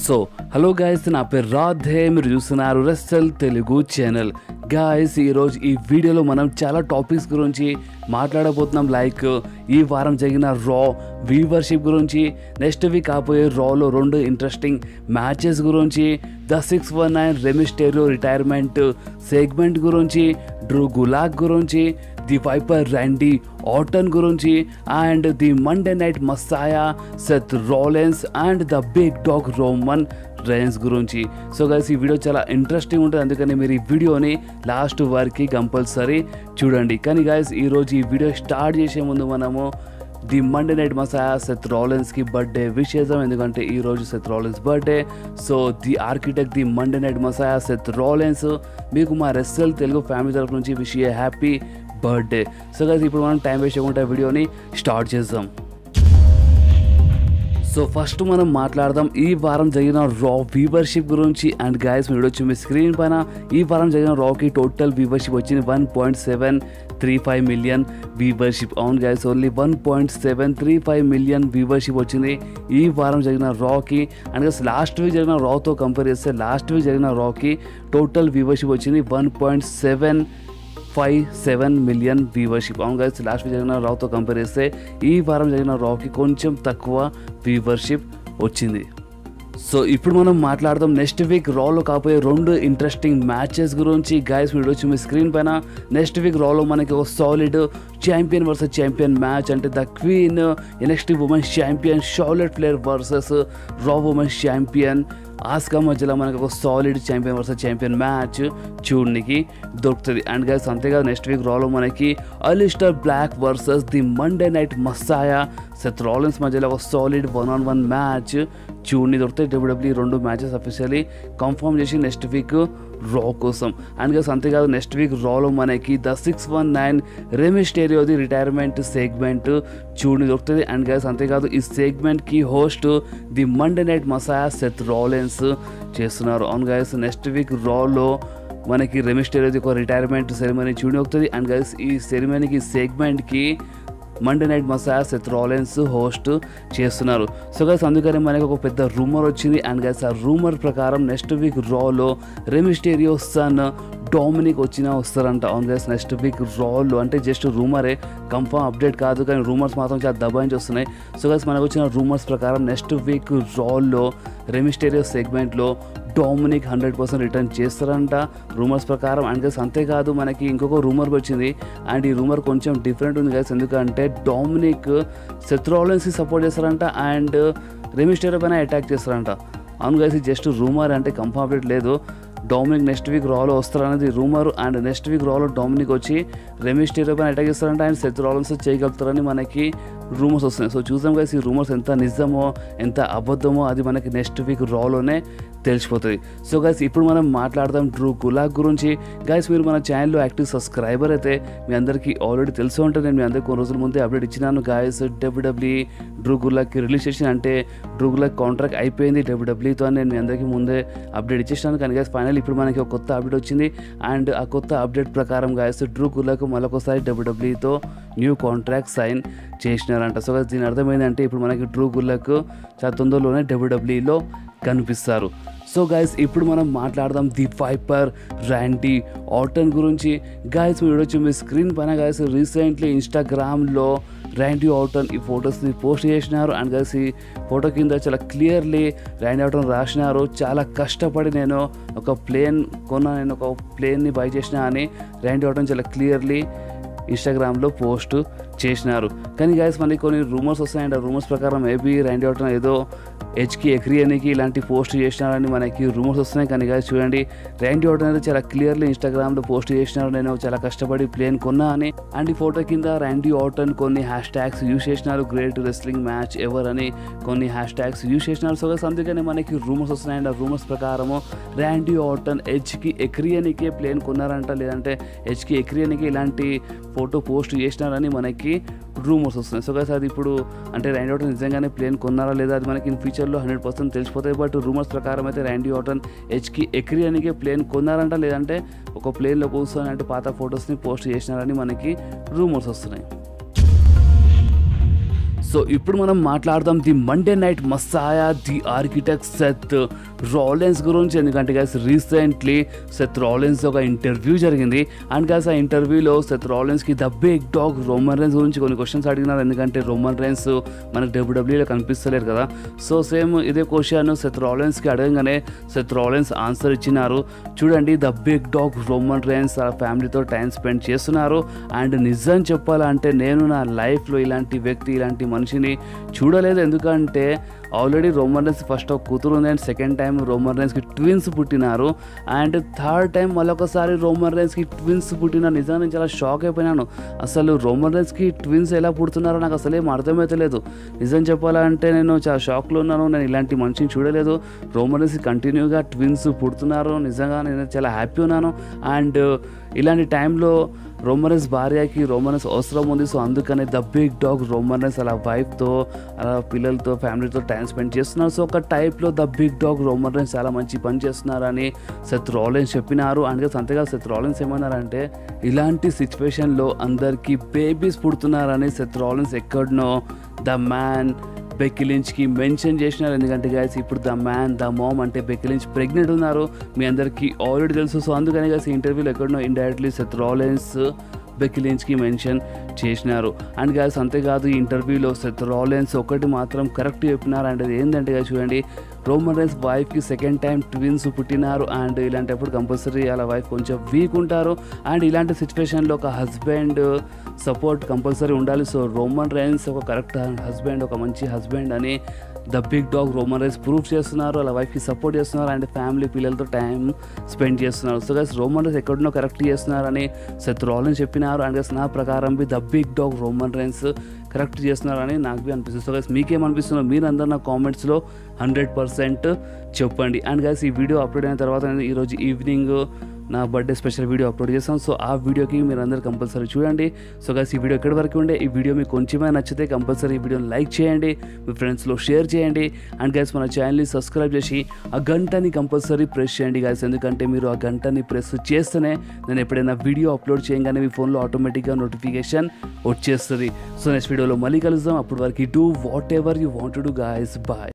so hello guys నా పేరు రాధే మీరు చూస్తున్నారు రెస్టల్ తెలుగు ఛానల్ గాయస్ ఈరోజు ఈ వీడియోలో మనం చాలా టాపిక్స్ గురించి మాట్లాడబోతున్నాం లైక్ ఈ వారం జరిగిన రా వీవర్షిప్ గురించి నెక్స్ట్ వీక్ కాబోయే రాలో రెండు ఇంట్రెస్టింగ్ మ్యాచెస్ గురించి the six one nine Rey Mysterio retirement segment గురించి డ్రూ గులాగ్ గురించి ది వైపర్ ర్యాండీ ఆటన్ గురించి and the Monday night messiah Seth Rollins and the big dog Roman Reigns గురించి సో గైస్ ఈ video చాలా interesting ఉంటుంది అందుకని మీరు ఈ వీడియోని లాస్ట్ వరకు కంపల్సరీ చూడండి కానీ గైస్ ఈరోజు ఈ వీడియో స్టార్ట్ చేసే ముందు మనము the Monday night messiah Seth రాలెన్స్కి బర్త్డే విష్ చేద్దాం ఎందుకంటే ఈ రోజు Seth Rollins birthday so the architect the Monday night messiah Seth Rollins మీకు మా రెస్టల్ తెలుగు ఫ్యామిలీ తరఫు నుంచి wish a happy birthday so guys ఇప్పుడు మనం టైం వేస్ట్ చేయకుండా వీడియోని స్టార్ట్ చేద్దాం సో ఫస్ట్ మనం మాట్లాడదాం ఈ వారం జరిగిన రా వ్యూవర్షిప్ గురించి అండ్ గాయస్ మీరు వచ్చి మీ స్క్రీన్ పైన ఈ వారం జరిగిన రాకి టోటల్ వ్యూవర్షిప్ వచ్చింది one point seven three five million viewership అవును guys only one point seven three five million viewership వచ్చింది ఈ వారం జరిగిన రాకి అండ్ గైస్ లాస్ట్ వీక్ జరిగిన రాతో కంపేర్ చేస్తే లాస్ట్ వీక్ జరిగిన రాకి టోటల్ వ్యూవర్షిప్ వచ్చింది one point seven five seven million viewership అవును గైస్ లాస్ట్ వీక్ జరిగిన రావుతో కంపేర్ చేస్తే ఈ వారం జరిగిన రావుకి కొంచెం తక్కువ వ్యూవర్షిప్ వచ్చింది సో ఇప్పుడు మనం మాట్లాడదాం నెక్స్ట్ వీక్ రాలో కాపోయే రెండు ఇంట్రెస్టింగ్ మ్యాచెస్ గురించి గైస్ మీరు వచ్చి మీ స్క్రీన్ పైన నెక్స్ట్ వీక్ రాలో మనకి ఒక solid champion versus champion match అంటే the queen next women's champion Charlotte Flair versus Raw women's champion Asuka మధ్యలో మనకు ఒక solid champion versus champion match చూడడానికి దొరుకుతుంది అండ్ గైస్ అంతేకాదు నెక్స్ట్ వీక్ రాలో మనకి Aleister Black versus the Monday night messiah Seth Rollins మధ్యలో ఒక solid one on one match చూడని దొరుకుతాయి డబ్ల్యూడబ్ల్యూ రెండు మ్యాచెస్ అఫీషియలీ కన్ఫర్మ్ చేసి నెక్స్ట్ వీక్ రా కోసం అండ్ గైస్ అంతేకాదు నెక్స్ట్ వీక్ రాలో మనకి ద సిక్స్ వన్ నైన్ రెమిస్టేరియోది రిటైర్మెంట్ సెగ్మెంట్ చూడని దొరుకుతుంది అండ్ గైస్ అంతేకాదు ఈ సెగ్మెంట్కి host the Monday night messiah Seth Rollins చేస్తున్నారు అవును గైస్ నెక్స్ట్ వీక్ రాలో మనకి రెమిస్టేరియోది ఒక రిటైర్మెంట్ సెరమనీ చూడని వస్తుంది అండ్ గైస్ ఈ సెరమనీకి సెగ్మెంట్కి Monday night messiah Seth Rollins host చేస్తున్నారు సో గైస్ అందుకని మనకి ఒక పెద్ద రూమర్ వచ్చింది అండ్ గైస్ ఆ రూమర్ ప్రకారం నెక్స్ట్ వీక్ రాలో రెమిస్టేరియో సన్ డామినిక్ వచ్చినా వస్తారంట అవును గైస్ నెక్స్ట్ వీక్ రాలో అంటే జస్ట్ రూమరే కన్ఫర్మ్ అప్డేట్ కాదు కానీ రూమర్స్ మాత్రం చాలా దబాయించి వస్తున్నాయి సో గైస్ మనకు వచ్చిన రూమర్స్ ప్రకారం నెక్స్ట్ వీక్ రాలో రెమిస్టేరియో సెగ్మెంట్లో డామినిక్ హండ్రెడ్ పర్సెంట్ రిటర్న్ చేస్తారంట రూమర్స్ ప్రకారం అండ్ గైస్ అంతేకాదు మనకి ఇంకొక రూమర్ వచ్చింది అండ్ ఈ రూమర్ కొంచెం డిఫరెంట్ ఉంది గైస్ ఎందుకంటే డామినిక్ సెత్రాలెన్స్కి సపోర్ట్ చేస్తారంట అండ్ రెమిస్టేరియో పైన అటాక్ చేస్తారంట అవును గైస్ జస్ట్ రూమర్ అంటే కన్ఫర్మ్ అప్డేట్ లేదు డామినిక్ నెక్స్ట్ వీక్ రాలో వస్తారనేది రూమర్ అండ్ నెక్స్ట్ వీక్ రాలో డామినిక్ వచ్చి రెమిస్టేరియో పైన అటాక్ చేస్తారంట అండ్ సెత్ రాలన్స్ చేయగలుగుతారని మనకి రూమర్స్ వస్తున్నాయి సో చూసాం గైస్ ఈ రూమర్స్ ఎంత నిజమో ఎంత అబద్ధమో అది మనకి నెక్స్ట్ వీక్ రాలోనే తెలిసిపోతుంది సో గైస్ ఇప్పుడు మనం మాట్లాడదాం డ్రూ గులాగ్ గురించి గైస్ మీరు మన ఛానల్లో యాక్టివ్ సబ్స్క్రైబర్ అయితే మీ అందరికీ ఆల్రెడీ తెలిసి ఉంటుంది నేను మీ అందరికీ కొన్ని రోజుల ముందే అప్డేట్ ఇచ్చినాను గాయస్ డబ్ల్యూడబ్ల్యూ డ్రూ గులాగ్కి రిలీజ్ చేసిన అంటే డ్రూ గులాగ్ కాంట్రాక్ట్ అయిపోయింది డబ్ల్యూడబ్ల్యూతో నేను మీ అందరికీ ముందే అప్డేట్ ఇచ్చేసాను కానీ గైస్ ఫైనల్ ఇప్పుడు మనకి ఒక కొత్త అప్డేట్ వచ్చింది అండ్ ఆ కొత్త అప్డేట్ ప్రకారం గాయస్ డ్రూ గులాగ్ మరొకసారి డబ్ల్యూడబ్ల్యూతో న్యూ కాంట్రాక్ట్ సైన్ చేసినారంట సో గైస్ దీని అర్థం ఏంటంటే ఇప్పుడు మనకి డ్రూ గులాగ్ చాలా తొందరలోనే డబ్ల్యూడబ్ల్యూలో కనిపిస్తారు సో గైస్ ఇప్పుడు మనం మాట్లాడదాం ది వైపర్ ర్యాంటీ ఆటన్ గురించి గైస్ మీరు వచ్చి మీ స్క్రీన్ పైన గైస్ రీసెంట్లీ ఇన్స్టాగ్రామ్లో ర్యాండీ ఆటన్ ఈ ఫొటోస్ని పోస్ట్ చేసినారు అండ్ గైస్ ఈ ఫోటో కింద చాలా క్లియర్లీ ర్యాండీ ఆటన్ రాసినారు చాలా కష్టపడి నేను ఒక ప్లేన్ కొన్నా నేను ఒక ప్లేన్ని బై చేసిన అని ర్యాండీ ఆటన్ చాలా క్లియర్లీ ఇన్స్టాగ్రామ్లో పోస్ట్ చేసినారు కానీ గైస్ మనకి కొన్ని రూమర్స్ వస్తాయంట రూమర్స్ ప్రకారం మేబీ ర్యాండీ ఆటన్ ఏదో హెచ్కి ఎక్రియనికి ఇలాంటి పోస్ట్ చేసినారని మనకి రూమర్స్ వస్తున్నాయి కానీ గైస్ చూడండి ర్యాండీ ఆటన్ అయితే చాలా క్లియర్లీ ఇన్స్టాగ్రామ్లో పోస్ట్ చేసినారు నేను చాలా కష్టపడి ప్లేన్ కొన్నా అని అండ్ ఈ ఫోటో కింద ర్యాండీ ఆటన్ కొన్ని హ్యాష్ ట్యాగ్స్ యూస్ చేసినారు గ్రేట్ రెస్లింగ్ మ్యాచ్ ఎవర్ అని కొన్ని హ్యాష్ ట్యాగ్స్ యూస్ చేసినారు సో గైస్ అందుకని మనకి రూమర్స్ వస్తున్నాయండి ఆ రూమర్స్ ప్రకారము ర్యాండీ ఆటన్ హెచ్కి ఎక్రియనికే ప్లేన్ కొన్నారంట లేదంటే హెచ్కి ఎక్రియనికి ఇలాంటి ఫోటో పోస్ట్ చేసినారని మనకి రూమర్స్ వస్తున్నాయి సో గైస్ అది ఇప్పుడు అంటే ర్యాండీ ఆటన్ నిజంగానే ప్లేన్ కొన్నారా లేదా అది మనకి ఇన్ ఫ్యూచర్లో హండ్రెడ్ పర్సెంట్ తెలిసిపోతాయి బట్ రూమర్స్ ప్రకారం అయితే ర్యాండీ ఆటన్ హెచ్కి ఎక్రియనికే ప్లేన్ కొన్నారంట లేదంటే ఒక ప్లేన్లో కూర్చొని అంటే పాత ఫొటోస్ని పోస్ట్ చేసినారని మనకి రూమర్స్ వస్తున్నాయి సో సో ఇప్పుడు మనం మాట్లాడదాం the Monday night messiah the architect Seth Rollins గురించి ఎందుకంటే గైస్ రీసెంట్లీ సెత్ రాలెన్స్ ఒక ఇంటర్వ్యూ జరిగింది అండ్ గైస్ ఆ ఇంటర్వ్యూలో సెత్ రాలెన్స్కి the big dog Roman Reigns గురించి కొన్ని క్వశ్చన్స్ అడిగినారు ఎందుకంటే రోమన్ రైన్స్ మనకు డబ్ల్యూడబ్ల్యూలో కనిపిస్తలేరు కదా సో సేమ్ ఇదే క్వశ్చన్ సెత్ రాలెన్స్కి అడగగానే సెత్ రాలెన్స్ ఆన్సర్ ఇచ్చినారు చూడండి the big dog Roman Reigns ఆ ఫ్యామిలీతో టైం స్పెండ్ చేస్తున్నారు అండ్ నిజం చెప్పాలంటే నేను నా లైఫ్లో ఇలాంటి వ్యక్తి ఇలాంటి మనిషిని చూడలేదు ఎందుకంటే ఆల్రెడీ రోమన్ రైన్స్ ఫస్ట్ ఒక కూతురు ఉంది అండ్ సెకండ్ టైం రోమన్ రైన్స్కి ట్విన్స్ పుట్టినారు అండ్ థర్డ్ టైం మళ్ళొకసారి రోమన్ రైన్స్కి ట్విన్స్ పుట్టిన నిజంగా నేను చాలా షాక్ అయిపోయినాను అసలు రోమన్ రైన్స్కి ట్విన్స్ ఎలా పుడుతున్నారో నాకు అసలు ఏం అర్థమవుతలేదు నిజం చెప్పాలంటే నేను చాలా షాక్లో ఉన్నాను నేను ఇలాంటి మనిషిని చూడలేదు రోమన్ రైన్స్ కంటిన్యూగా ట్విన్స్ పుడుతున్నారు నిజంగా నేను చాలా హ్యాపీ ఉన్నాను అండ్ ఇలాంటి టైంలో రోమనస్ భార్యకి రోమనస్ అవసరం ఉంది సో అందుకనే ద బిగ్ డాగ్ రోమనస్ అలా వైఫ్తో అలా పిల్లలతో ఫ్యామిలీతో టైం స్పెండ్ చేస్తున్నారు సో ఒక టైప్లో ద బిగ్ డాగ్ రోమనస్ చాలా మంచి పని చేస్తున్నారని సెత్ రాలెన్స్ చెప్పినారు అండ్ అంతేకాదు సెత్ రాలెన్స్ ఏమన్నారంటే ఇలాంటి సిచ్యువేషన్లో అందరికీ బేబీస్ పుడుతున్నారని సెత్ రాలెన్స్ ఎక్కడనో ద మ్యాన్ బెక్కిలించ్కి మెన్షన్ చేసినారు ఎందుకంటే గాయస్ ఇప్పుడు ద మ్యాన్ ద మామ్ అంటే బెక్కిలించ్ ప్రెగ్నెంట్ ఉన్నారు మీ అందరికీ ఆల్రెడీ తెలుసు సో అందుకని గాయస్ ఇంటర్వ్యూలో ఎక్కడనో ఇండైరెక్ట్లీ సెత్ రాలెన్స్ బెక్కిలించ్కి మెన్షన్ చేసినారు అండ్ గాయస్ అంతేకాదు ఈ ఇంటర్వ్యూలో సెత్ రాలెన్స్ ఒకటి మాత్రం కరెక్ట్ చెప్పినారు అంటే అది ఏంటంటే guys చూడండి రోమన్ రైన్స్ వైఫ్కి సెకండ్ టైం ట్విన్స్ పుట్టినారు అండ్ ఇలాంటప్పుడు కంపల్సరీ అలా వైఫ్ కొంచెం వీక్ ఉంటారు అండ్ ఇలాంటి సిచ్యువేషన్లో ఒక హస్బెండ్ సపోర్ట్ కంపల్సరీ ఉండాలి సో రోమన్ రైన్స్ ఒక కరెక్ట్ హస్బెండ్ ఒక మంచి హస్బెండ్ అని the big dog Roman Reigns proof చేస్తున్నారు అలా వైఫ్కి సపోర్ట్ చేస్తున్నారు అండ్ ఫ్యామిలీ పిల్లలతో టైం స్పెండ్ చేస్తున్నారు సో గైస్ రోమన్ రైన్స్ ఎక్కడున్నో కరెక్ట్ చేస్తున్నారని సెత్ రాలన్ చెప్పినారు అండ్ గైస్ నా ప్రకారం be the big dog Roman Reigns correct చేస్తున్నారని నాకు బి అనిపిస్తుంది సో గైస్ మీకేమనిపిస్తుందో మీరు అందరు నా కామెంట్స్లో హండ్రెడ్ పర్సెంట్ చెప్పండి అండ్ గైస్ ఈ వీడియో అప్లోడ్ అయిన తర్వాత నేను ఈరోజు ఈవినింగ్ నా బర్త్డే స్పెషల్ వీడియో అప్లోడ్ చేస్తాను సో ఆ వీడియోకి మీరు అందరు కంపల్సరీ చూడండి సో గైస్ ఈ వీడియో ఎక్కడి వరకు ఉండే ఈ వీడియో మీకు కొంచెమే నచ్చితే కంపల్సరీ ఈ వీడియోని లైక్ చేయండి మీ ఫ్రెండ్స్లో షేర్ చేయండి అండ్ గైస్ మన ఛానల్ని సబ్స్క్రైబ్ చేసి ఆ గంటని కంపల్సరీ ప్రెస్ చేయండి గైస్ ఎందుకంటే మీరు ఆ గంటని ప్రెస్ చేస్తేనే నేను ఎప్పుడైనా వీడియో అప్లోడ్ చేయగానే మీ ఫోన్లో ఆటోమేటిక్గా నోటిఫికేషన్ వచ్చేస్తుంది సో నెక్స్ట్ వీడియోలో మళ్ళీ కలుద్దాం అప్పటి వరకు do whatever you want to do guys bye